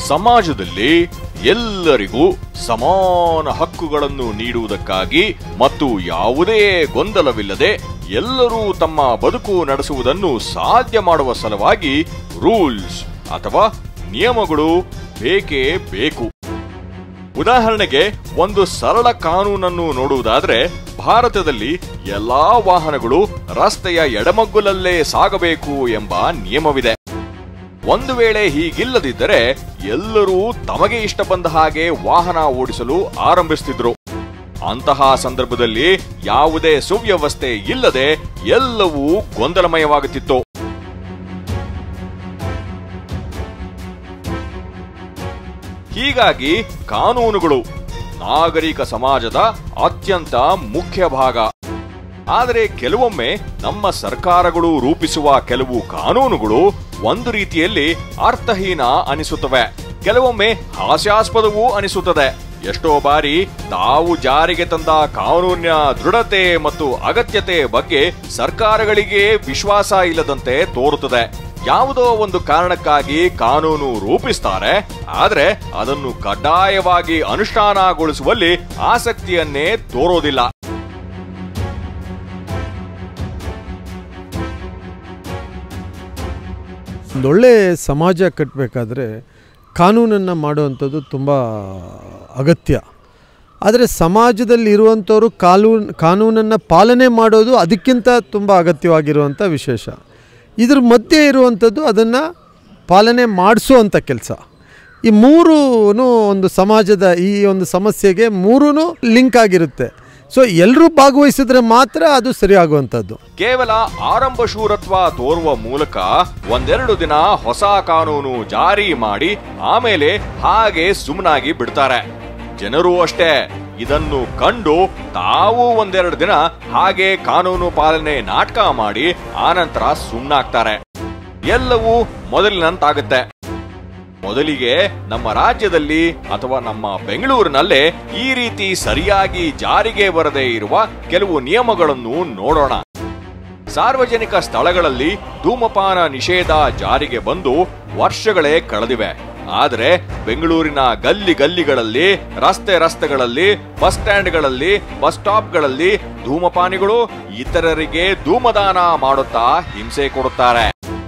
ಸಮಾಜದಲ್ಲಿ ಎಲ್ಲರಿಗೂ ಸಮಾನ ಹಕ್ಕುಗಳನ್ನು ನೀಡುವುದಕ್ಕಾಗಿ ಮತ್ತು ಯಾವುದೇ ಗೊಂದಲವಿಲ್ಲದೆ ಎಲ್ಲರೂ ತಮ್ಮ ಬದುಕು ನಡೆಸುವುದನ್ನು ಸಾಧ್ಯ ಮಾಡುವ ಸಲುವಾಗಿ ರೂಲ್ಸ್ ಅಥವಾ ನಿಯಮಗಳು ಬೇಕೇ ಬೇಕು ಉದಾಹರಣೆಗೆ ಒಂದು ಸರಳ ಕಾನೂನನ್ನು ನೋಡುವುದಾದ್ರೆ ಭಾರತದಲ್ಲಿ ಎಲ್ಲಾ ವಾಹನಗಳು ರಸ್ತೆಯ ಎಡಮಗ್ಗುಲಲ್ಲೇ ಸಾಗಬೇಕು ಎಂಬ ನಿಯಮವಿದೆ ಒಂದು ವೇಳೆ ಹೀಗಿಲ್ಲದಿದ್ದರೆ ಎಲ್ಲರೂ ತಮಗೆ ಇಷ್ಟ ಬಂದ ಹಾಗೆ ವಾಹನ ಓಡಿಸಲು ಆರಂಭಿಸುತ್ತಿದ್ರು ಅಂತಹ ಸಂದರ್ಭದಲ್ಲಿ ಯಾವುದೇ ಸುವ್ಯವಸ್ಥೆ ಇಲ್ಲದೆ ಎಲ್ಲವೂ ಗೊಂದಲಮಯವಾಗುತ್ತಿತ್ತು ಹೀಗಾಗಿ ಕಾನೂನುಗಳು ನಾಗರಿಕ ಸಮಾಜದ ಅತ್ಯಂತ ಮುಖ್ಯ ಭಾಗ ಆದರೆ ಕೆಲವೊಮ್ಮೆ ನಮ್ಮ ಸರ್ಕಾರಗಳು ರೂಪಿಸುವ ಕೆಲವು ಕಾನೂನುಗಳು ಒಂದು ರೀತಿಯಲ್ಲಿ ಅರ್ಥಹೀನ ಅನಿಸುತ್ತವೆ ಕೆಲವೊಮ್ಮೆ ಹಾಸ್ಯಾಸ್ಪದವೂ ಅನಿಸುತ್ತದೆ ಎಷ್ಟೋ ಬಾರಿ ತಾವು ಜಾರಿಗೆ ತಂದ ಕಾನೂನಿನ ದೃಢತೆ ಮತ್ತು ಅಗತ್ಯತೆ ಬಗ್ಗೆ ಸರ್ಕಾರಗಳಿಗೆ ವಿಶ್ವಾಸ ಇಲ್ಲದಂತೆ ತೋರುತ್ತದೆ ಯಾವುದೋ ಒಂದು ಕಾರಣಕ್ಕಾಗಿ ಕಾನೂನು ರೂಪಿಸ್ತಾರೆ ಆದ್ರೆ ಅದನ್ನು ಕಡ್ಡಾಯವಾಗಿ ಅನುಷ್ಠಾನಗೊಳಿಸುವಲ್ಲಿ ಆಸಕ್ತಿಯನ್ನೇ ತೋರೋದಿಲ್ಲ ಒಂದೊಳ್ಳೆ ಸಮಾಜ ಕಟ್ಟಬೇಕಾದ್ರೆ ಕಾನೂನನ್ನು ಮಾಡುವಂಥದ್ದು ತುಂಬ ಅಗತ್ಯ ಆದರೆ ಸಮಾಜದಲ್ಲಿ ಇರುವಂಥವ್ರು ಕಾನೂನು ಕಾನೂನನ್ನು ಪಾಲನೆ ಮಾಡೋದು ಅದಕ್ಕಿಂತ ತುಂಬ ಅಗತ್ಯವಾಗಿರುವಂಥ ವಿಶೇಷ ಇದ್ರ ಮಧ್ಯೆ ಇರುವಂಥದ್ದು ಅದನ್ನು ಪಾಲನೆ ಮಾಡಿಸುವಂಥ ಕೆಲಸ ಈ ಮೂರೂ ಒಂದು ಸಮಾಜದ ಈ ಒಂದು ಸಮಸ್ಯೆಗೆ ಮೂರೂ ಲಿಂಕ್ ಆಗಿರುತ್ತೆ ಸೊ ಎಲ್ಲರೂ ಭಾಗವಹಿಸಿದ್ರೆ ಮಾತ್ರ ಅದು ಸರಿಯಾಗುವಂಥದ್ದು ಕೇವಲ ಆರಂಭ ಶೂರತ್ವ ತೋರುವ ಮೂಲಕ ಒಂದೆರಡು ದಿನ ಹೊಸ ಕಾನೂನು ಜಾರಿ ಮಾಡಿ ಆಮೇಲೆ ಹಾಗೆ ಸುಮ್ಮನಾಗಿ ಬಿಡ್ತಾರೆ ಜನರು ಅಷ್ಟೇ ಇದನ್ನು ಕಂಡು ತಾವು ಒಂದೆರಡು ದಿನ ಹಾಗೆ ಕಾನೂನು ಪಾಲನೆ ನಾಟಕ ಮಾಡಿ ಆನಂತರ ಸುಮ್ಮನಾಗ್ತಾರೆ ಎಲ್ಲವೂ ಮೊದಲಿನಂತಾಗುತ್ತೆ ಮೊದಲಿಗೆ ನಮ್ಮ ರಾಜ್ಯದಲ್ಲಿ ಅಥವಾ ನಮ್ಮ ಬೆಂಗಳೂರಿನಲ್ಲೇ ಈ ರೀತಿ ಸರಿಯಾಗಿ ಜಾರಿಗೆ ಬರದೇ ಇರುವ ಕೆಲವು ನಿಯಮಗಳನ್ನು ನೋಡೋಣ ಸಾರ್ವಜನಿಕ ಸ್ಥಳಗಳಲ್ಲಿ ಧೂಮಪಾನ ನಿಷೇಧ ಜಾರಿಗೆ ಬಂದು ವರ್ಷಗಳೇ ಕಳೆದಿವೆ ಆದರೆ ಬೆಂಗಳೂರಿನ ಗಲ್ಲಿ ಗಲ್ಲಿಗಳಲ್ಲಿ ರಸ್ತೆ ರಸ್ತೆಗಳಲ್ಲಿ ಬಸ್ ಸ್ಟ್ಯಾಂಡ್ಗಳಲ್ಲಿ ಬಸ್ ಸ್ಟಾಪ್ಗಳಲ್ಲಿ ಧೂಮಪಾನಿಗಳು ಇತರರಿಗೆ ಧೂಮದಾನ ಮಾಡುತ್ತಾ ಹಿಂಸೆ ಕೊಡುತ್ತಾರೆ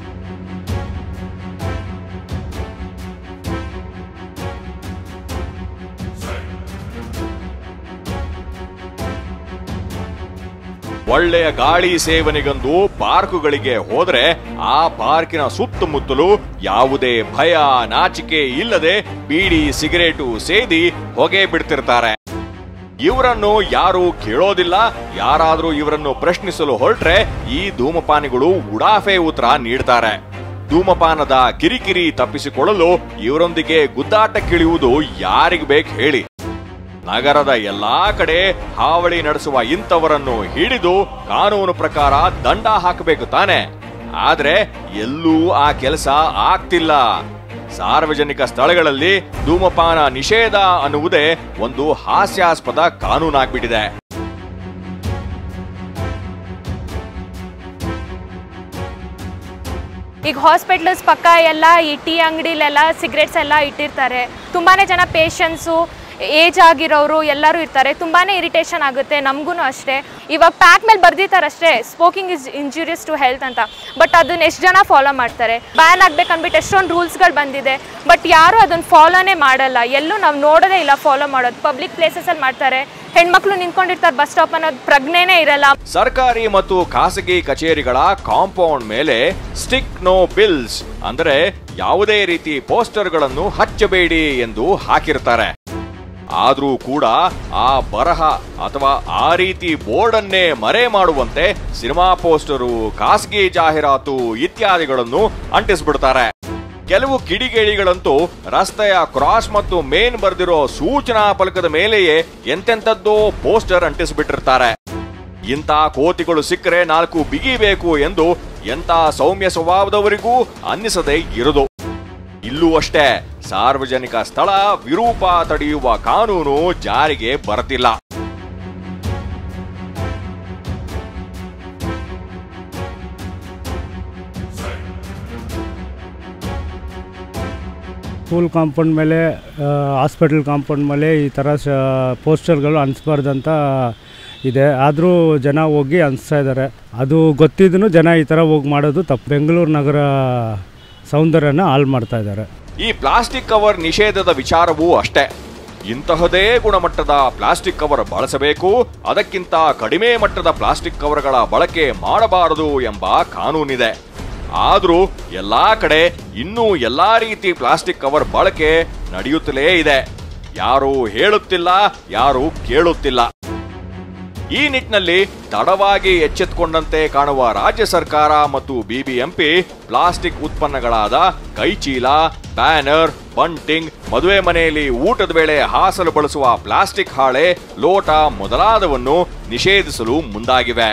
ಒಳ್ಳೆಯ ಗಾಳಿ ಸೇವನೆಗೆಂದು ಪಾರ್ಕುಗಳಿಗೆ ಹೋದ್ರೆ ಆ ಪಾರ್ಕಿನ ಸುತ್ತಮುತ್ತಲು ಯಾವುದೇ ಭಯ ನಾಚಿಕೆ ಇಲ್ಲದೆ ಬೀಡಿ ಸಿಗರೇಟು ಸೇದಿ ಹೊಗೆ ಬಿಡ್ತಿರ್ತಾರೆ ಇವರನ್ನು ಯಾರು ಕೇಳೋದಿಲ್ಲ ಯಾರಾದ್ರೂ ಇವರನ್ನು ಪ್ರಶ್ನಿಸಲು ಹೊರಟ್ರೆ ಈ ಧೂಮಪಾನಿಗಳು ಉಡಾಫೆ ಉತ್ತರ ನೀಡ್ತಾರೆ ಧೂಮಪಾನದ ಕಿರಿಕಿರಿ ತಪ್ಪಿಸಿಕೊಳ್ಳಲು ಇವರೊಂದಿಗೆ ಗುದ್ದಾಟಕ್ಕಿಳಿಯುವುದು ಯಾರಿಗ್ ಬೇಕು ಹೇಳಿ ನಗರದ ಎಲ್ಲಾ ಕಡೆ ಹಾವಳಿ ನಡೆಸುವ ಇಂಥವರನ್ನು ಹಿಡಿದು ಕಾನೂನು ಪ್ರಕಾರ ದಂಡ ಹಾಕಬೇಕು ತಾನೆ ಆದ್ರೆ ಎಲ್ಲೂ ಆ ಕೆಲಸ ಆಗ್ತಿಲ್ಲ ಸಾರ್ವಜನಿಕ ಸ್ಥಳಗಳಲ್ಲಿ ಧೂಮಪಾನ ನಿಷೇಧ ಅನ್ನುವುದೇ ಒಂದು ಹಾಸ್ಯಾಸ್ಪದ ಕಾನೂನಾಗ್ಬಿಟ್ಟಿದೆ ಈಗ ಹಾಸ್ಪಿಟ್ಲ್ಸ್ ಪಕ್ಕ ಎಲ್ಲ ಈ ಟೀ ಅಂಗಡಿಲೆಲ್ಲ ಸಿಗರೇಟ್ಸ್ ಎಲ್ಲ ಇಟ್ಟಿರ್ತಾರೆ ತುಂಬಾ ಜನ ಪೇಷಂಟ್ಸು ಏಜ್ ಆಗಿರೋರು ಎಲ್ಲರೂ ಇರ್ತಾರೆ ತುಂಬಾ ಇರಿಟೇಷನ್ ಆಗುತ್ತೆ ನಮಗೂ ಅಷ್ಟೇ ಇವಾಗ ಪ್ಯಾಕ್ ಮೇಲೆ ಬರ್ದಿರ್ತಾರಷ್ಟೇ smoking is injurious to health ಅಂತ ಬಟ್ ಅದನ್ನ ಎಷ್ಟು ಜನ ಫಾಲೋ ಮಾಡ್ತಾರೆ ಬ್ಯಾನ್ ಆಗ್ಬೇಕನ್ಬಿಟ್ಟು ಎಷ್ಟೊಂದು ರೂಲ್ಸ್ಗಳು ಬಂದಿದೆ ಬಟ್ ಯಾರು ಅದನ್ನ ಫಾಲೋನೇ ಮಾಡಲ್ಲ ಎಲ್ಲೂ ನಾವು ನೋಡೋದೇ ಇಲ್ಲ ಫಾಲೋ ಮಾಡೋದು ಪಬ್ಲಿಕ್ ಪ್ಲೇಸಸಲ್ಲಿ ಮಾಡ್ತಾರೆ ಹೆಣ್ಮಕ್ಳು ನಿಂತ್ಕೊಂಡಿರ್ತಾರೆ ಬಸ್ ಸ್ಟಾಪ್ ಅನ್ನೋದು ಪ್ರಜ್ಞೆನೇ ಇರಲ್ಲ ಸರ್ಕಾರಿ ಮತ್ತು ಖಾಸಗಿ ಕಚೇರಿಗಳ ಕಾಂಪೌಂಡ್ ಮೇಲೆ ಸ್ಟಿಕ್ ನೋ ಬಿಲ್ಸ್ ಅಂದರೆ ಯಾವುದೇ ರೀತಿ ಪೋಸ್ಟರ್ಗಳನ್ನು ಹಚ್ಚಬೇಡಿ ಎಂದು ಹಾಕಿರ್ತಾರೆ ಆದ್ರೂ ಕೂಡ ಆ ಬರಹ ಅಥವಾ ಆ ರೀತಿ ಬೋರ್ಡ್ ಅನ್ನೇ ಮರೆ ಮಾಡುವಂತೆ ಸಿನಿಮಾ ಪೋಸ್ಟರು ಖಾಸಗಿ ಜಾಹೀರಾತು ಇತ್ಯಾದಿಗಳನ್ನು ಅಂಟಿಸ್ಬಿಡ್ತಾರೆ ಕೆಲವು ಕಿಡಿಗೇಡಿಗಳಂತೂ ರಸ್ತೆಯ ಕ್ರಾಸ್ ಮತ್ತು ಮೇನ್ ಬರೆದಿರೋ ಸೂಚನಾ ಫಲಕದ ಮೇಲೆಯೇ ಎಂತೆಂಥದ್ದೋ ಪೋಸ್ಟರ್ ಅಂಟಿಸ್ಬಿಟ್ಟಿರ್ತಾರೆ ಇಂಥ ಕೋತಿಗಳು ಸಿಕ್ಕರೆ ನಾಲ್ಕು ಬಿಗಿಬೇಕು ಎಂದು ಎಂಥ ಸೌಮ್ಯ ಸ್ವಭಾವದವರಿಗೂ ಅನ್ನಿಸದೆ ಇರದು ಇಲ್ಲೂ ಅಷ್ಟೇ ಸಾರ್ವಜನಿಕ ಸ್ಥಳ ವಿರೂಪ ತಡೆಯುವ ಕಾನೂನು ಜಾರಿಗೆ ಬರ್ತಿಲ್ಲ ಸ್ಕೂಲ್ ಕಾಂಪೌಂಡ್ ಮೇಲೆ ಹಾಸ್ಪಿಟಲ್ ಕಾಂಪೌಂಡ್ ಮೇಲೆ ಈ ಥರ ಶ ಪೋಸ್ಟರ್ಗಳು ಅನಿಸ್ಬಾರ್ದಂತ ಇದೆ ಆದರೂ ಜನ ಹೋಗಿ ಅನಿಸ್ತಾ ಇದ್ದಾರೆ ಅದು ಗೊತ್ತಿದ್ದೂ ಜನ ಈ ಥರ ಹೋಗಿ ಮಾಡೋದು ತಪ್ಪು ಬೆಂಗಳೂರು ನಗರ ಸೌಂದರ್ಯನ ಹಾಳು ಮಾಡ್ತಾ ಇದ್ದಾರೆ ಈ ಪ್ಲಾಸ್ಟಿಕ್ ಕವರ್ ನಿಷೇಧದ ವಿಚಾರವೂ ಅಷ್ಟೇ ಇಂತಹದೇ ಗುಣಮಟ್ಟದ ಪ್ಲಾಸ್ಟಿಕ್ ಕವರ್ ಬಳಸಬೇಕು ಅದಕ್ಕಿಂತ ಕಡಿಮೆ ಮಟ್ಟದ ಪ್ಲಾಸ್ಟಿಕ್ ಕವರ್ಗಳ ಬಳಕೆ ಮಾಡಬಾರದು ಎಂಬ ಕಾನೂನಿದೆ ಆದರೂ ಎಲ್ಲಾ ಕಡೆ ಇನ್ನೂ ಎಲ್ಲಾ ರೀತಿ ಪ್ಲಾಸ್ಟಿಕ್ ಕವರ್ ಬಳಕೆ ನಡೆಯುತ್ತಲೇ ಇದೆ ಯಾರೂ ಹೇಳುತ್ತಿಲ್ಲ ಯಾರೂ ಕೇಳುತ್ತಿಲ್ಲ ಈ ನಿಟ್ಟಿನಲ್ಲಿ ತಡವಾಗಿ ಎಚ್ಚೆತ್ತುಕೊಂಡಂತೆ ಕಾಣುವ ರಾಜ್ಯ ಸರ್ಕಾರ ಮತ್ತು ಬಿಬಿಎಂಪಿ ಪ್ಲಾಸ್ಟಿಕ್ ಉತ್ಪನ್ನಗಳಾದ ಕೈಚೀಲ ಬ್ಯಾನರ್ ಬಂಟಿಂಗ್ ಮದುವೆ ಮನೆಯಲ್ಲಿ ಊಟದ ವೇಳೆ ಹಾಸಲು ಬಳಸುವ ಪ್ಲಾಸ್ಟಿಕ್ ಹಾಳೆ ಲೋಟ ಮೊದಲಾದವನ್ನು ನಿಷೇಧಿಸಲು ಮುಂದಾಗಿವೆ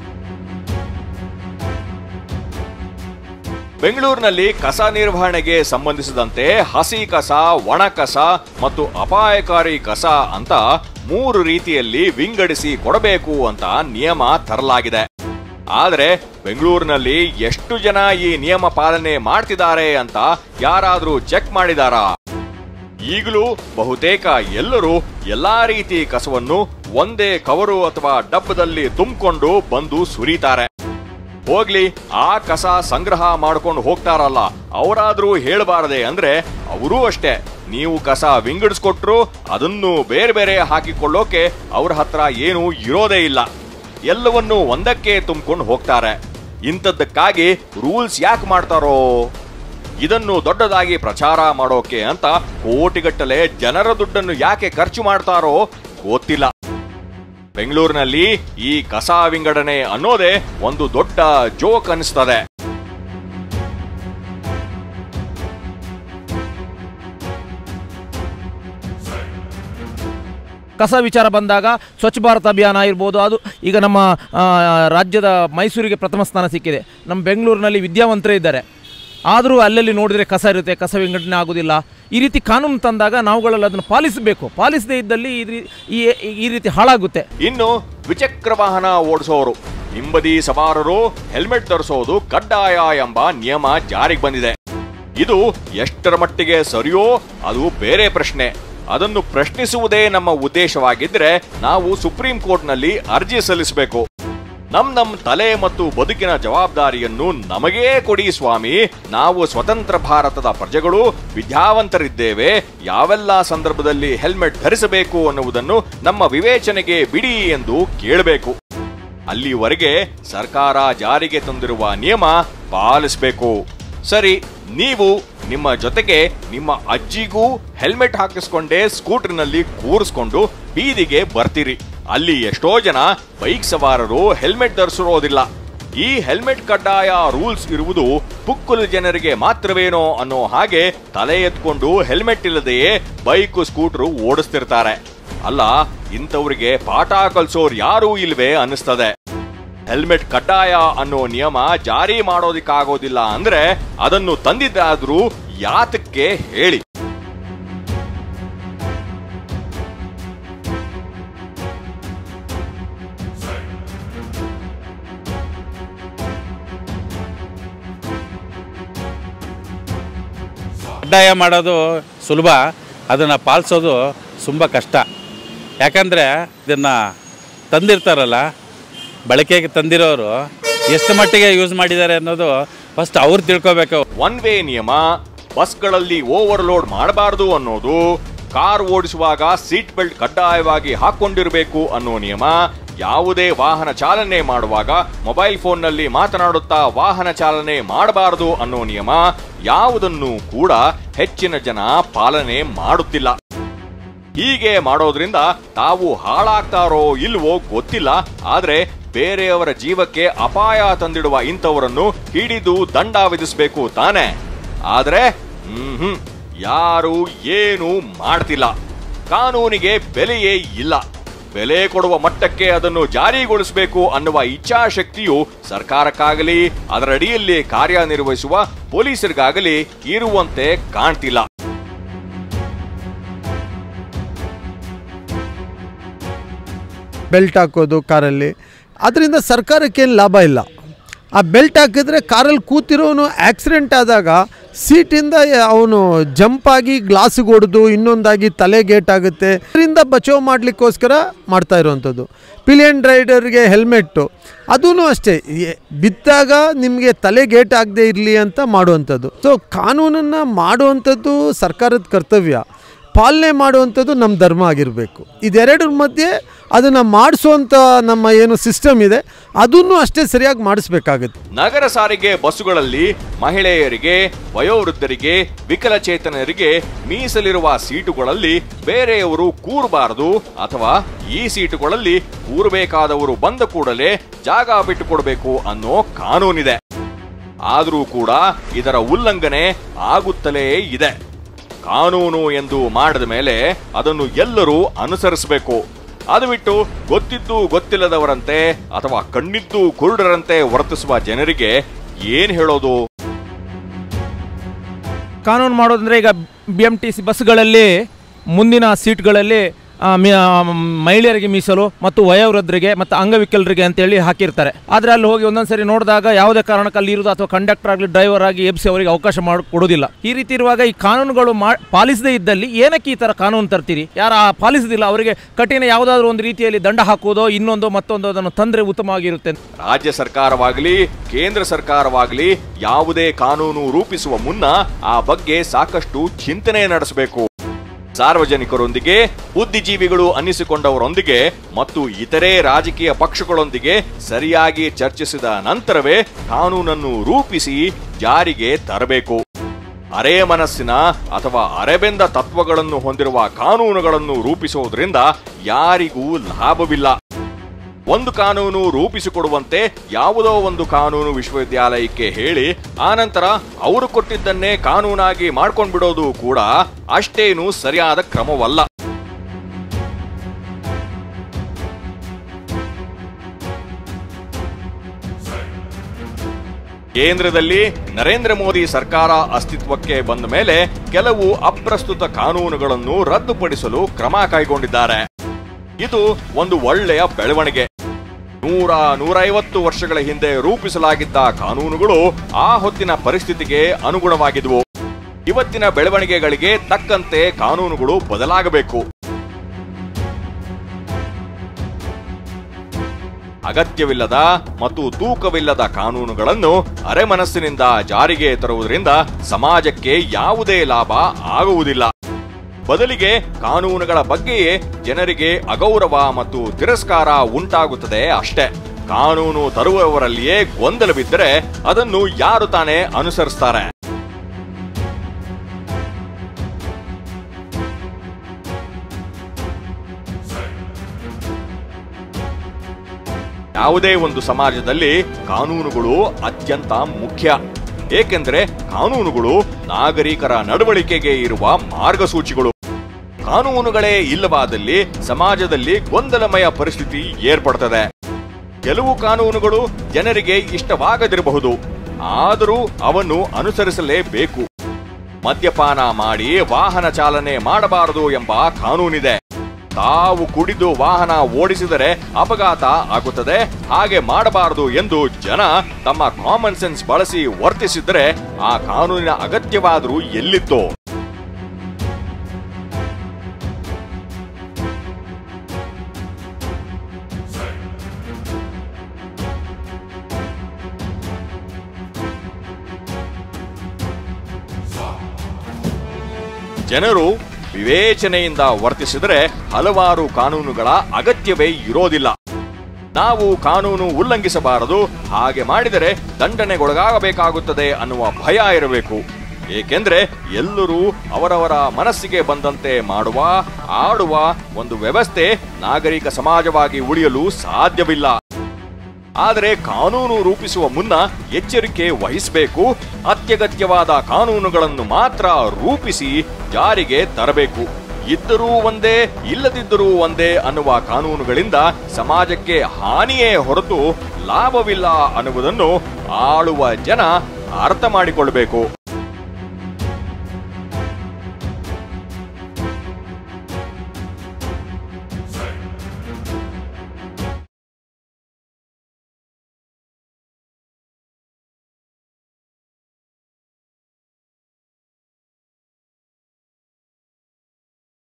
ಬೆಂಗಳೂರಿನಲ್ಲಿ ಕಸ ನಿರ್ವಹಣೆಗೆ ಸಂಬಂಧಿಸಿದಂತೆ ಹಸಿ ಕಸ ಒಣ ಕಸ ಮತ್ತು ಅಪಾಯಕಾರಿ ಕಸ ಅಂತ ಮೂರು ರೀತಿಯಲ್ಲಿ ವಿಂಗಡಿಸಿ ಕೊಡಬೇಕು ಅಂತ ನಿಯಮ ತರಲಾಗಿದೆ ಆದರೆ ಬೆಂಗಳೂರಿನಲ್ಲಿ ಎಷ್ಟು ಜನ ಈ ನಿಯಮ ಪಾಲನೆ ಮಾಡ್ತಿದ್ದಾರೆ ಅಂತ ಯಾರಾದ್ರೂ ಚೆಕ್ ಮಾಡಿದಾರಾ ಈಗಲೂ ಬಹುತೇಕ ಎಲ್ಲರೂ ಎಲ್ಲಾ ರೀತಿ ಕಸವನ್ನು ಒಂದೇ ಕವರು ಅಥವಾ ಡಬ್ಬದಲ್ಲಿ ತುಂಬಿಕೊಂಡು ಬಂದು ಸುರಿತಾರೆ ಹೋಗ್ಲಿ ಆ ಕಸ ಸಂಗ್ರಹ ಮಾಡ್ಕೊಂಡು ಹೋಗ್ತಾರಲ್ಲ ಅವರಾದ್ರೂ ಹೇಳಬಾರದೆ ಅಂದ್ರೆ ಅವರೂ ಅಷ್ಟೇ ನೀವು ಕಸ ವಿಂಗಡಿಸ್ಕೊಟ್ರು ಅದನ್ನು ಬೇರೆ ಬೇರೆ ಹಾಕಿಕೊಳ್ಳೋಕೆ ಅವ್ರ ಹತ್ರ ಏನೂ ಇರೋದೇ ಇಲ್ಲ ಎಲ್ಲವನ್ನೂ ಒಂದಕ್ಕೆ ತುಂಬಿಕೊಂಡು ಹೋಗ್ತಾರೆ ಇಂಥದ್ದಕ್ಕಾಗಿ ರೂಲ್ಸ್ ಯಾಕೆ ಮಾಡ್ತಾರೋ ಇದನ್ನು ದೊಡ್ಡದಾಗಿ ಪ್ರಚಾರ ಮಾಡೋಕೆ ಅಂತ ಕೋಟಿಗಟ್ಟಲೆ ಜನರ ದುಡ್ಡನ್ನು ಯಾಕೆ ಖರ್ಚು ಮಾಡ್ತಾರೋ ಗೊತ್ತಿಲ್ಲ ಬೆಂಗಳೂರಿನಲ್ಲಿ ಈ ಕಸ ವಿಂಗಡಣೆ ಅನ್ನೋದೇ ಒಂದು ದೊಡ್ಡ ಜೋಕ್ ಅನಿಸ್ತದೆ ಕಸ ವಿಚಾರ ಬಂದಾಗ ಸ್ವಚ್ಛ ಭಾರತ್ ಅಭಿಯಾನ ಇರ್ಬೋದು ಅದು ಈಗ ನಮ್ಮ ಆ, ರಾಜ್ಯದ ಮೈಸೂರಿಗೆ ಪ್ರಥಮ ಸ್ಥಾನ ಸಿಕ್ಕಿದೆ ನಮ್ಮ ಬೆಂಗಳೂರಿನಲ್ಲಿ ವಿದ್ಯಾವಂತರೇ ಇದ್ದಾರೆ ಆದರೂ ಅಲ್ಲಲ್ಲಿ ನೋಡಿದರೆ ಕಸ ಇರುತ್ತೆ ಕಸ ವಿಂಗಡಣೆ ಆಗೋದಿಲ್ಲ ಈ ರೀತಿ ಕಾನೂನು ತಂದಾಗ ನಾವುಗಳಲ್ಲಿ ಅದನ್ನು ಪಾಲಿಸಬೇಕು ಪಾಲಿಸದೇ ಇದ್ದಲ್ಲಿ ಈ ರೀ- ಈ- ಈ ರೀತಿ ಹಾಳಾಗುತ್ತೆ ಇನ್ನು ದ್ವಿಚಕ್ರ ವಾಹನ ಓಡಿಸೋರು ಹಿಂಬದಿ ಸವಾರರು ಹೆಲ್ಮೆಟ್ ಧರಿಸೋದು ಕಡ್ಡಾಯ ಎಂಬ ನಿಯಮ ಜಾರಿಗೆ ಬಂದಿದೆ ಇದು ಎಷ್ಟರ ಮಟ್ಟಿಗೆ ಸರಿಯೋ ಅದು ಬೇರೆ ಪ್ರಶ್ನೆ ಅದನ್ನು ಪ್ರಶ್ನಿಸುವುದೇ ನಮ್ಮ ಉದ್ದೇಶವಾಗಿದ್ರೆ ನಾವು ಸುಪ್ರೀಂ ಕೋರ್ಟ್ನಲ್ಲಿ ಅರ್ಜಿ ಸಲ್ಲಿಸಬೇಕು ನಮ್ ನಮ್ ತಲೆ ಮತ್ತು ಬದುಕಿನ ಜವಾಬ್ದಾರಿಯನ್ನು ನಮಗೇ ಕೊಡಿ ಸ್ವಾಮಿ ನಾವು ಸ್ವತಂತ್ರ ಭಾರತದ ಪ್ರಜೆಗಳು ವಿದ್ಯಾವಂತರಿದ್ದೇವೆ ಯಾವೆಲ್ಲ ಸಂದರ್ಭದಲ್ಲಿ ಹೆಲ್ಮೆಟ್ ಧರಿಸಬೇಕು ಅನ್ನುವುದನ್ನು ನಮ್ಮ ವಿವೇಚನೆಗೆ ಬಿಡಿ ಎಂದು ಕೇಳಬೇಕು ಅಲ್ಲಿವರೆಗೆ ಸರ್ಕಾರ ಜಾರಿಗೆ ತಂದಿರುವ ನಿಯಮ ಪಾಲಿಸಬೇಕು ಸರಿ ನೀವು ನಿಮ್ಮ ಜೊತೆಗೆ ನಿಮ್ಮ ಅಜ್ಜಿಗೂ ಹೆಲ್ಮೆಟ್ ಹಾಕಿಸ್ಕೊಂಡೇ ಸ್ಕೂಟರ್ನಲ್ಲಿ ಕೂರಿಸ್ಕೊಂಡು ಬೀದಿಗೆ ಬರ್ತೀರಿ ಅಲ್ಲಿ ಎಷ್ಟೋ ಜನ ಬೈಕ್ ಸವಾರರು ಹೆಲ್ಮೆಟ್ ಧರಿಸಿರೋದಿಲ್ಲ ಈ ಹೆಲ್ಮೆಟ್ ಕಡ್ಡಾಯ ರೂಲ್ಸ್ ಇರುವುದು ಪುಕ್ಕಲು ಜನರಿಗೆ ಮಾತ್ರವೇನೋ ಅನ್ನೋ ಹಾಗೆ ತಲೆ ಎತ್ಕೊಂಡು ಹೆಲ್ಮೆಟ್ ಇಲ್ಲದೆಯೇ ಬೈಕ್ ಸ್ಕೂಟರ್ ಓಡಿಸ್ತಿರ್ತಾರೆ ಅಲ್ಲ ಇಂಥವ್ರಿಗೆ ಪಾಠ ಕಲ್ಸೋರ್ ಯಾರೂ ಇಲ್ವೇ ಅನ್ನಿಸ್ತದೆ ಹೆಲ್ಮೆಟ್ ಕಡ್ಡಾಯ ಅನ್ನೋ ನಿಯಮ ಜಾರಿ ಮಾಡೋದಿಕ್ಕಾಗೋದಿಲ್ಲ ಅಂದ್ರೆ ಅದನ್ನು ತಂದಿದ್ದಾದ್ರೂ ಯಾತಕ್ಕೆ ಹೇಳಿ ಕಡ್ಡಾಯ ಮಾಡೋದು ಸುಲಭ ಅದನ್ನು ಪಾಲಿಸೋದು ತುಂಬ ಕಷ್ಟ ಯಾಕಂದರೆ ಇದನ್ನು ತಂದಿರ್ತಾರಲ್ಲ ಬಳಕೆಗೆ ತಂದಿರೋರು ಎಷ್ಟು ಮಟ್ಟಿಗೆ ಯೂಸ್ ಮಾಡಿದ್ದಾರೆ ಅನ್ನೋದು ಫಸ್ಟ್ ಅವ್ರು ತಿಳ್ಕೊಬೇಕು ಒನ್ ವೇ ನಿಯಮ ಬಸ್ಗಳಲ್ಲಿ ಓವರ್ಲೋಡ್ ಮಾಡಬಾರದು ಅನ್ನೋದು ಕಾರ್ ಓಡಿಸುವಾಗ ಸೀಟ್ ಬೆಲ್ಟ್ ಕಡ್ಡಾಯವಾಗಿ ಹಾಕೊಂಡಿರಬೇಕು ಅನ್ನೋ ನಿಯಮ ಯಾವುದೇ ವಾಹನ ಚಾಲನೆ ಮಾಡುವಾಗ ಮೊಬೈಲ್ ಫೋನ್ನಲ್ಲಿ ಮಾತನಾಡುತ್ತಾ ವಾಹನ ಚಾಲನೆ ಮಾಡಬಾರದು ಅನ್ನೋ ನಿಯಮ ಯಾವುದನ್ನು ಕೂಡ ಹೆಚ್ಚಿನ ಜನ ಪಾಲನೆ ಮಾಡುತ್ತಿಲ್ಲ ಹೀಗೆ ಮಾಡೋದ್ರಿಂದ ತಾವು ಹಾಳಾಗ್ತಾರೋ ಇಲ್ವೋ ಗೊತ್ತಿಲ್ಲ ಆದ್ರೆ ಬೇರೆಯವರ ಜೀವಕ್ಕೆ ಅಪಾಯ ತಂದಿಡುವ ಇಂಥವರನ್ನು ಹಿಡಿದು ದಂಡ ವಿಧಿಸಬೇಕು ತಾನೆ ಆದ್ರೆ ಹ್ಮ್ ಯಾರು ಏನು ಮಾಡ್ತಿಲ್ಲ ಕಾನೂನಿಗೆ ಬೆಲೆಯೇ ಇಲ್ಲ ಬೆಲೆ ಕೊಡುವ ಮಟ್ಟಕ್ಕೆ ಅದನ್ನು ಜಾರಿಗೊಳಿಸಬೇಕು ಅನ್ನುವ ಇಚ್ಛಾಶಕ್ತಿಯು ಸರ್ಕಾರಕ್ಕಾಗಲಿ ಅದರ ಅಡಿಯಲ್ಲಿ ಕಾರ್ಯನಿರ್ವಹಿಸುವ ಪೊಲೀಸರಿಗಾಗಲಿ ಇರುವಂತೆ ಕಾಣ್ತಿಲ್ಲ ಬೆಲ್ಟ್ ಹಾಕೋದು ಕಾರಲ್ಲಿ ಅದರಿಂದ ಸರ್ಕಾರಕ್ಕೇನು ಲಾಭ ಇಲ್ಲ ಆ ಬೆಲ್ಟ್ ಹಾಕಿದ್ರೆ ಕಾರಲ್ಲಿ ಕೂತಿರೋನು ಆಕ್ಸಿಡೆಂಟ್ ಆದಾಗ ಸೀಟಿಂದ ಅವನು ಜಂಪ್ ಆಗಿ ಗ್ಲಾಸಿಗೆ ಹೊಡೆದು ಇನ್ನೊಂದಾಗಿ ತಲೆ ಗೇಟ್ ಆಗುತ್ತೆ ಅದರಿಂದ ಬಚಾವ್ ಮಾಡಲಿಕ್ಕೋಸ್ಕರ ಮಾಡ್ತಾ ಇರುವಂಥದ್ದು ಪಿಲಿಯನ್ ರೈಡರ್ಗೆ ಹೆಲ್ಮೆಟ್ಟು ಅದೂ ಅಷ್ಟೇ ಎ- ಬಿದ್ದಾಗ ನಿಮಗೆ ತಲೆ ಗೇಟ್ ಆಗದೆ ಇರಲಿ ಅಂತ ಮಾಡುವಂಥದ್ದು ಸೊ ಕಾನೂನನ್ನು ಮಾಡುವಂಥದ್ದು ಸರ್ಕಾರದ ಕರ್ತವ್ಯ ಪಾಲನೆ ಮಾಡುವಂಥದ್ದು ನಮ್ಮ ಧರ್ಮ ಆಗಿರಬೇಕು ಇದೆರಡರ ಮಧ್ಯೆ ಅದನ್ನು ಮಾಡಿಸುವಂಥ ನಮ್ಮ ಏನು ಸಿಸ್ಟಮ್ ಇದೆ ಅದನ್ನು ಅಷ್ಟೇ ಸರಿಯಾಗಿ ಮಾಡಿಸ್ಬೇಕಾಗುತ್ತೆ ನಗರ ಸಾರಿಗೆ ಬಸ್ಸುಗಳಲ್ಲಿ ಮಹಿಳೆಯರಿಗೆ ವಯೋವೃದ್ಧರಿಗೆ ವಿಕಲಚೇತನರಿಗೆ ಮೀಸಲಿರುವ ಸೀಟುಗಳಲ್ಲಿ ಬೇರೆಯವರು ಕೂರಬಾರದು ಅಥವಾ ಈ ಸೀಟುಗಳಲ್ಲಿ ಕೂರಬೇಕಾದವರು ಬಂದ ಕೂಡಲೇ ಜಾಗ ಬಿಟ್ಟುಕೊಡಬೇಕು ಅನ್ನೋ ಕಾನೂನಿದೆ ಆದರೂ ಕೂಡ ಇದರ ಉಲ್ಲಂಘನೆ ಆಗುತ್ತಲೇ ಇದೆ ಕಾನೂನು ಎಂದು ಮಾಡಿದ ಮೇಲೆ ಅದನ್ನು ಎಲ್ಲರೂ ಅನುಸರಿಸಬೇಕು ಅದು ಬಿಟ್ಟು ಗೊತ್ತಿದ್ದು ಗೊತ್ತಿಲ್ಲದವರಂತೆ ಅಥವಾ ಕಣ್ಣಿದ್ದು ಕುರುಡರಂತೆ ವರ್ತಿಸುವ ಜನರಿಗೆ ಏನ್ ಹೇಳೋದು ಕಾನೂನು ಮಾಡೋದಂದ್ರೆ ಈಗ ಬಿ ಎಮ್ ಟಿ ಸಿ ಬಸ್ಗಳಲ್ಲಿ ಮುಂದಿನ ಸೀಟ್ಗಳಲ್ಲಿ ಆ, ಮಿ- ಆ, ಮಹಿಳೆಯರಿಗೆ ಮೀಸಲು ಮತ್ತು ವಯೋವೃದ್ಧರಿಗೆ ಮತ್ತು ಅಂಗವಿಕಲರಿಗೆ ಅಂತೇಳಿ ಹಾಕಿರ್ತಾರೆ ಆದರೆ ಅಲ್ಲಿ ಹೋಗಿ ಒಂದೊಂದ್ಸರಿ ನೋಡಿದಾಗ ಯಾವುದೇ ಕಾರಣಕ್ಕೆ ಅಲ್ಲಿ ಇರೋದು ಅಥವಾ ಕಂಡಕ್ಟರ್ ಆಗಲಿ ಡ್ರೈವರ್ ಆಗಿ ಎಬ್ಸಿ ಅವರಿಗೆ ಅವಕಾಶ ಮಾಡಿ ಕೊಡೋದಿಲ್ಲ ಈ ರೀತಿ ಇರುವಾಗ ಈ ಕಾನೂನುಗಳು ಮಾ ಪಾಲಿಸದೇ ಇದ್ದಲ್ಲಿ ಏನಕ್ಕೆ ಈ ಥರ ಕಾನೂನು ತರ್ತೀರಿ ಯಾರು ಆ ಪಾಲಿಸೋದಿಲ್ಲ ಅವರಿಗೆ ಕಠಿಣ ಯಾವುದಾದ್ರೂ ಒಂದು ರೀತಿಯಲ್ಲಿ ದಂಡ ಹಾಕೋದೋ ಇನ್ನೊಂದು ಮತ್ತೊಂದು ಅದನ್ನು ತಂದರೆ ಉತ್ತಮವಾಗಿರುತ್ತೆ ರಾಜ್ಯ ಸರ್ಕಾರವಾಗಲಿ ಕೇಂದ್ರ ಸರ್ಕಾರವಾಗಲಿ ಯಾವುದೇ ಕಾನೂನು ರೂಪಿಸುವ ಮುನ್ನ ಆ ಬಗ್ಗೆ ಸಾಕಷ್ಟು ಚಿಂತನೆ ನಡೆಸಬೇಕು ಸಾರ್ವಜನಿಕರೊಂದಿಗೆ ಬುದ್ಧಿಜೀವಿಗಳು ಅನ್ನಿಸಿಕೊಂಡವರೊಂದಿಗೆ ಮತ್ತು ಇತರೆ ರಾಜಕೀಯ ಪಕ್ಷಗಳೊಂದಿಗೆ ಸರಿಯಾಗಿ ಚರ್ಚಿಸಿದ ನಂತರವೇ ಕಾನೂನನ್ನು ರೂಪಿಸಿ ಜಾರಿಗೆ ತರಬೇಕು ಅರೆ ಮನಸ್ಸಿನ ಅಥವಾ ಅರೆಬೆಂದ ತತ್ವಗಳನ್ನು ಹೊಂದಿರುವ ಕಾನೂನುಗಳನ್ನು ರೂಪಿಸುವುದರಿಂದ ಯಾರಿಗೂ ಲಾಭವಿಲ್ಲ ಒಂದು ಕಾನೂನು ರೂಪಿಸಿಕೊಡುವಂತೆ ಯಾವುದೋ ಒಂದು ಕಾನೂನು ವಿಶ್ವವಿದ್ಯಾಲಯಕ್ಕೆ ಹೇಳಿ ಆನಂತರ ಅವರು ಕೊಟ್ಟಿದ್ದನ್ನೇ ಕಾನೂನಾಗಿ ಮಾಡ್ಕೊಂಡ್ಬಿಡೋದು ಕೂಡ ಅಷ್ಟೇನು ಸರಿಯಾದ ಕ್ರಮವಲ್ಲ ಕೇಂದ್ರದಲ್ಲಿ ನರೇಂದ್ರ ಮೋದಿ ಸರ್ಕಾರ ಅಸ್ತಿತ್ವಕ್ಕೆ ಬಂದ ಮೇಲೆ ಕೆಲವು ಅಪ್ರಸ್ತುತ ಕಾನೂನುಗಳನ್ನು ರದ್ದುಪಡಿಸಲು ಕ್ರಮ ಕೈಗೊಂಡಿದ್ದಾರೆ ಇದು ಒಂದು ಒಳ್ಳೆಯ ಬೆಳವಣಿಗೆ ನೂರ ನೂರೈವತ್ತು ವರ್ಷಗಳ ಹಿಂದೆ ರೂಪಿಸಲಾಗಿದ್ದ ಕಾನೂನುಗಳು ಆ ಹೊತ್ತಿನ ಪರಿಸ್ಥಿತಿಗೆ ಅನುಗುಣವಾಗಿದ್ವು ಇವತ್ತಿನ ಬೆಳವಣಿಗೆಗಳಿಗೆ ತಕ್ಕಂತೆ ಕಾನೂನುಗಳು ಬದಲಾಗಬೇಕು ಅಗತ್ಯವಿಲ್ಲದ ಮತ್ತು ತೂಕವಿಲ್ಲದ ಕಾನೂನುಗಳನ್ನು ಅರೆಮನಸ್ಸಿನಿಂದ ಜಾರಿಗೆ ತರುವುದರಿಂದ ಸಮಾಜಕ್ಕೆ ಯಾವುದೇ ಲಾಭ ಆಗುವುದಿಲ್ಲ ಬದಲಿಗೆ ಕಾನೂನುಗಳ ಬಗ್ಗೆಯೇ ಜನರಿಗೆ ಅಗೌರವ ಮತ್ತು ತಿರಸ್ಕಾರ ಉಂಟಾಗುತ್ತದೆ ಅಷ್ಟೇ ಕಾನೂನು ತರುವವರಲ್ಲಿಯೇ ಗೊಂದಲವಿದ್ದರೆ ಅದನ್ನು ಯಾರು ತಾನೇ ಅನುಸರಿಸ್ತಾರೆ ಯಾವುದೇ ಒಂದು ಸಮಾಜದಲ್ಲಿ ಕಾನೂನುಗಳು ಅತ್ಯಂತ ಮುಖ್ಯ ಏಕೆಂದರೆ ಕಾನೂನುಗಳು ನಾಗರಿಕರ ನಡವಳಿಕೆಗೆ ಇರುವ ಮಾರ್ಗಸೂಚಿಗಳು ಕಾನೂನುಗಳೇ ಇಲ್ಲವಾದಲ್ಲಿ ಸಮಾಜದಲ್ಲಿ ಗೊಂದಲಮಯ ಪರಿಸ್ಥಿತಿ ಏರ್ಪಡ್ತದೆ ಕೆಲವು ಕಾನೂನುಗಳು ಜನರಿಗೆ ಇಷ್ಟವಾಗದಿರಬಹುದು ಆದರೂ ಅವನ್ನು ಅನುಸರಿಸಲೇಬೇಕು ಮದ್ಯಪಾನ ಮಾಡಿ ವಾಹನ ಚಾಲನೆ ಮಾಡಬಾರದು ಎಂಬ ಕಾನೂನಿದೆ ತಾವು ಕುಡಿದು ವಾಹನ ಓಡಿಸಿದರೆ ಅಪಘಾತ ಆಗುತ್ತದೆ ಹಾಗೆ ಮಾಡಬಾರದು ಎಂದು ಜನ ತಮ್ಮ ಕಾಮನ್ ಸೆನ್ಸ್ ಬಳಸಿ ವರ್ತಿಸಿದರೆ ಆ ಕಾನೂನಿನ ಅಗತ್ಯವಾದರೂ ಎಲ್ಲಿತ್ತೋ ಜನರು ವಿವೇಚನೆಯಿಂದ ವರ್ತಿಸಿದರೆ ಹಲವಾರು ಕಾನೂನುಗಳ ಅಗತ್ಯವೇ ಇರೋದಿಲ್ಲ ನಾವು ಕಾನೂನು ಉಲ್ಲಂಘಿಸಬಾರದು ಹಾಗೆ ಮಾಡಿದರೆ ದಂಡನೆಗೊಳಗಾಗಬೇಕಾಗುತ್ತದೆ ಅನ್ನುವ ಭಯ ಇರಬೇಕು ಏಕೆಂದ್ರೆ ಎಲ್ಲರೂ ಅವರವರ ಮನಸ್ಸಿಗೆ ಬಂದಂತೆ ಮಾಡುವ ಆಡುವ ಒಂದು ವ್ಯವಸ್ಥೆ ನಾಗರಿಕ ಸಮಾಜವಾಗಿ ಉಳಿಯಲು ಸಾಧ್ಯವಿಲ್ಲ ಆದರೆ ಕಾನೂನು ರೂಪಿಸುವ ಮುನ್ನ ಎಚ್ಚರಿಕೆ ವಹಿಸಬೇಕು ಅತ್ಯಗತ್ಯವಾದ ಕಾನೂನುಗಳನ್ನು ಮಾತ್ರ ರೂಪಿಸಿ ಜಾರಿಗೆ ತರಬೇಕು ಇದ್ದರೂ ಒಂದೇ ಇಲ್ಲದಿದ್ದರೂ ಒಂದೇ ಅನ್ನುವ ಕಾನೂನುಗಳಿಂದ ಸಮಾಜಕ್ಕೆ ಹಾನಿಯೇ ಹೊರತು ಲಾಭವಿಲ್ಲ ಅನ್ನುವುದನ್ನು ಆಳುವ ಜನ ಅರ್ಥ ಮಾಡಿಕೊಳ್ಳಬೇಕು